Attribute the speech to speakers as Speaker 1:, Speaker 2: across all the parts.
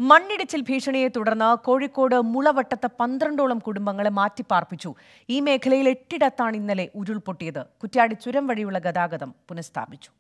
Speaker 1: മണ്ണിടിച്ചിൽ ഭീഷണിയെ തുടർന്ന് കോഴിക്കോട് മുളവട്ടത്ത് പന്ത്രണ്ടോളം കുടുംബങ്ങളെ മാറ്റിപ്പാർപ്പിച്ചു ഈ മേഖലയിൽ എട്ടിടത്താണ് ഇന്നലെ ഉരുൾപൊട്ടിയത് കുറ്റ്യാടി ചുരം വഴിയുള്ള ഗതാഗതം പുനഃസ്ഥാപിച്ചു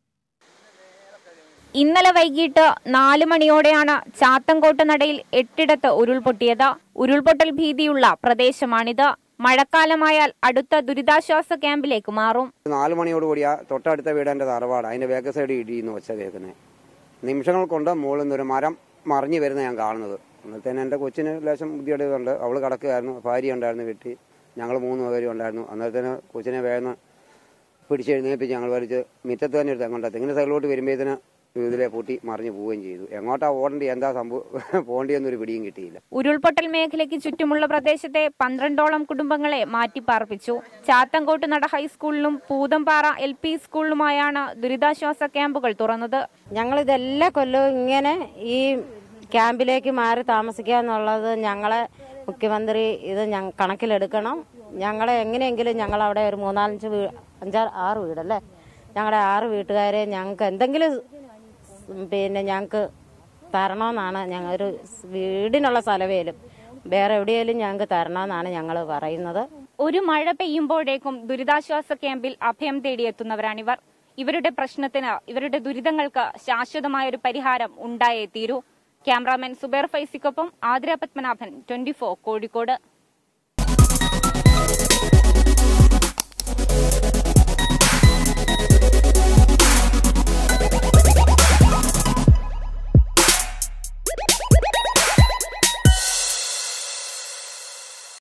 Speaker 2: ഇന്നലെ വൈകിട്ട് നാല് മണിയോടെയാണ് ചാത്തങ്കോട്ട് നടയിൽ എട്ടിടത്ത് ഉരുൾപൊട്ടിയത് ഉരുൾപൊട്ടൽ ഭീതിയുള്ള പ്രദേശമാണിത് മഴക്കാലമായാൽ അടുത്ത ദുരിതാശ്വാസ ക്യാമ്പിലേക്ക് മാറും
Speaker 3: നാല് മണിയോട് കൂടിയാ തൊട്ടടുത്ത വീട് എൻ്റെ തറവാട് അതിന്റെ ബാക്ക് സൈഡ് ഇടിയുന്നു ഒച്ച കേൾക്കുന്നത് നിമിഷങ്ങൾ കൊണ്ട് മുകളിൽ നിന്ന് ഒരു മരം മറിഞ്ഞു വരുന്ന ഞാൻ കാണുന്നത് അന്നത്തേന് എൻ്റെ കൊച്ചിന് ലേശം ബുദ്ധിയുണ്ട് അവൾ കിടക്കുകയായിരുന്നു ഭാര്യ ഉണ്ടായിരുന്നു വീട്ടിൽ ഞങ്ങൾ മൂന്ന് പേരും ഉണ്ടായിരുന്നു അന്നേരത്തേന് കൊച്ചിനെ വേഗം പിടിച്ചെഴുന്നേൽപ്പിച്ച് ഞങ്ങൾ വലിച്ച് മുറ്റത്ത് തന്നെ എടുത്ത് അങ്ങോട്ട് തെങ്ങിന് സൈഡിലോട്ട് വരുമ്പോഴത്തേന് ഇതിലെ പൊട്ടി മറിഞ്ഞു പോവുകയും ചെയ്തു എങ്ങോട്ടാ ഓടേണ്ടി എന്താ സംഭവം പോകേണ്ടിയെന്നൊരു പിടിയും കിട്ടിയില്ല
Speaker 2: ഉരുൾപൊട്ടൽ മേഖലയ്ക്ക് ചുറ്റുമുള്ള പ്രദേശത്തെ പന്ത്രണ്ടോളം കുടുംബങ്ങളെ മാറ്റിപ്പാർപ്പിച്ചു ചാത്തങ്കോട്ട് നട ഹൈസ്കൂളിലും പൂതംപാറ എൽ പി സ്കൂളിലുമായാണ് ദുരിതാശ്വാസ ക്യാമ്പുകൾ തുറന്നത്
Speaker 4: ഞങ്ങൾ ഇതെല്ലാ കൊല്ലവും ഇങ്ങനെ ഈ ക്യാമ്പിലേക്ക് മാറി താമസിക്കുക എന്നുള്ളത് ഞങ്ങളെ മുഖ്യമന്ത്രി ഇത് ഞ കണക്കിലെടുക്കണം ഞങ്ങളെ എങ്ങനെയെങ്കിലും ഞങ്ങൾ അവിടെ ഒരു മൂന്നാലഞ്ച് വീ അഞ്ചാറ് ആറ് വീടല്ലേ ഞങ്ങളുടെ ആറ് വീട്ടുകാരെ ഞങ്ങൾക്ക് എന്തെങ്കിലും പിന്നെ ഞങ്ങൾക്ക് തരണമെന്നാണ് ഞങ്ങൾ ഒരു വീടിനുള്ള സ്ഥലവേലും വേറെ എവിടെയെങ്കിലും ഞങ്ങൾക്ക് തരണമെന്നാണ് ഞങ്ങൾ പറയുന്നത്
Speaker 2: ഒരു മഴ പെയ്യുമ്പോഴേക്കും ദുരിതാശ്വാസ ക്യാമ്പിൽ അഭയം തേടിയെത്തുന്നവരാണിവർ ഇവരുടെ പ്രശ്നത്തിന് ഇവരുടെ ദുരിതങ്ങൾക്ക് ശാശ്വതമായ ഒരു പരിഹാരം ഉണ്ടായേ തീരൂ ക്യാമറാമാൻ സുബേർ ഫൈസിക്കൊപ്പം ആതിര പത്മനാഭൻ ട്വന്റി കോഴിക്കോട്